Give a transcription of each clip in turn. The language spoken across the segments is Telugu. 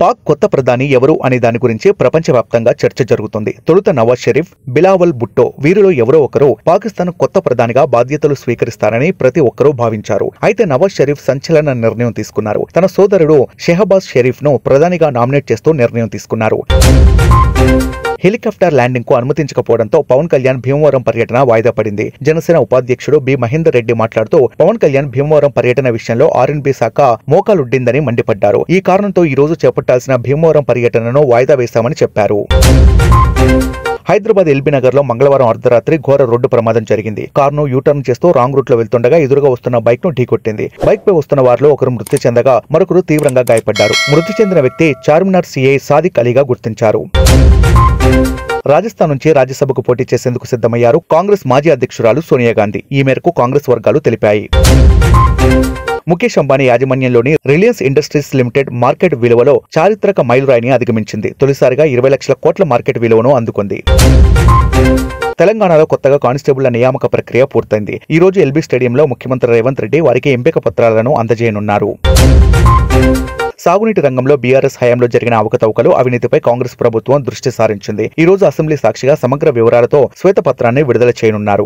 పాక్ కొత్త ప్రధాని ఎవరు అనే దాని గురించి ప్రపంచవ్యాప్తంగా చర్చ జరుగుతుంది తొలుత నవాజ్ షరీఫ్ బిలావల్ భుట్టో వీరిలో ఎవరో ఒకరు పాకిస్తాన్ కొత్త ప్రధానిగా బాధ్యతలు స్వీకరిస్తారని ప్రతి ఒక్కరూ భావించారు అయితే నవాజ్ షరీఫ్ సంచలన నిర్ణయం తీసుకున్నారు తన సోదరుడు షెహబాజ్ షరీఫ్ ను ప్రధానిగా నామినేట్ చేస్తూ నిర్ణయం తీసుకున్నారు హెలికాప్టర్ ల్యాండింగ్ కు అనుమతించకపోవడంతో పవన్ కళ్యాణ్ భీమవరం పర్యటన వాయిదా పడింది జనసేన ఉపాధ్యక్షుడు బి మహేందర్ రెడ్డి మాట్లాడుతూ పవన్ కళ్యాణ్ భీమవరం పర్యటన విషయంలో ఆర్ఎన్బి శాఖ మోకాలుడ్డిందని మండిపడ్డారు ఈ కారణంతో ఈ రోజు చేపట్టాల్సిన భీమవరం పర్యటనను వాయిదా వేశామని చెప్పారు హైదరాబాద్ ఎల్బీ నగర్ లో మంగళవారం అర్ధరాత్రి ఘోర రోడ్డు ప్రమాదం జరిగింది కారును యూటర్న్ చేస్తూ రాంగ్ రూట్ లో వెళ్తుండగా ఎదురుగా వస్తున్న బైక్ ను ఢీకొట్టింది బైక్ పై వస్తున్న వారిలో ఒకరు మృతి చెందగా మరొకరు తీవ్రంగా గాయపడ్డారు మృతి చెందిన వ్యక్తి చార్మినార్ సిఐ సాదిక్ అలీగా గుర్తించారు రాజస్థాన్ నుంచి రాజ్యసభకు పోటీ చేసేందుకు సిద్ధమయ్యారు కాంగ్రెస్ మాజీ అధ్యక్షురాలు సోనియా గాంధీ ఈ మేరకు కాంగ్రెస్ వర్గాలు తెలిపాయి ముఖేష్ అంబానీ యాజమాన్యంలోని రిలయన్స్ ఇండస్ట్రీస్ లిమిటెడ్ మార్కెట్ విలువలో చారిత్రక మైలురాయిని అధిగమించింది తొలిసారిగా ఇరవై లక్షల కోట్ల మార్కెట్ విలువను అందుకుంది తెలంగాణలో కొత్తగా కానిస్టేబుళ్ల నియామక ప్రక్రియ పూర్తయింది ఈ రోజు ఎల్బీ స్టేడియంలో ముఖ్యమంత్రి రేవంత్ రెడ్డి వారికి ఎంపిక పత్రాలను అందజేయనున్నారు సాగునీటి రంగంలో బీఆర్ఎస్ హయాంలో జరిగిన అవకతవకలు అవినీతిపై కాంగ్రెస్ ప్రభుత్వం దృష్టి సారించింది ఈ రోజు అసెంబ్లీ సాక్షిగా సమగ్ర వివరాలతో శ్వేతపత్రాన్ని విడుదల చేయనున్నారు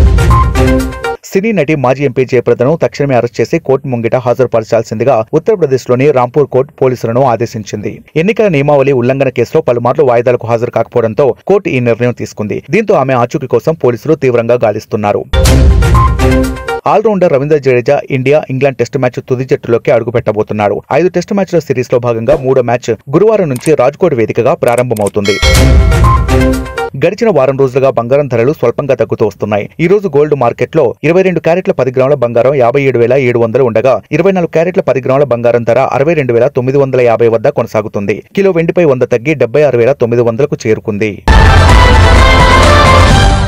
సినీ నటి మాజీ ఎంపీ జయప్రదను తక్షణమే అరెస్ట్ చేసి కోర్టు ముంగిట హాజరుపరచాల్సిందిగా ఉత్తరప్రదేశ్లోని రాంపూర్ కోర్టు పోలీసులను ఆదేశించింది ఎన్నికల నియమావళి ఉల్లంఘన కేసులో పలుమార్లు వాయిదాలకు హాజరు కాకపోవడంతో కోర్టు ఈ నిర్ణయం తీసుకుంది దీంతో ఆమె ఆచూకీ కోసం పోలీసులు తీవ్రంగా గాలిస్తున్నారు all-rounder Ravindra Jadeja India England test match తుది జట్టులోకి అడుగుపెట్టబోతున్నాడు ఐదు టెస్టు మ్యాచ్ల సిరీస్ లో భాగంగా మూడో మ్యాచ్ గురువారం నుంచి రాజ్కోట్ వేదికగా ప్రారంభమవుతుంది గడిచిన వారం రోజులుగా బంగారం ధరలు స్వల్పంగా తగ్గుతూ వస్తున్నాయి ఈ రోజు గోల్డ్ మార్కెట్ లో ఇరవై రెండు క్యారెట్ల పది గ్రాముల బంగారం యాభై ఏడు వేల ఏడు వందలు ఉండగా ఇరవై నాలుగు క్యారెట్ల పది గ్రాముల బంగారం ధర అరవై రెండు వేల తొమ్మిది వందల యాభై వద్ద కొనసాగుతుంది కిలో వెండిపై వంద తగ్గి డెబ్బై ఆరు వేల తొమ్మిది వందలకు చేరుకుంది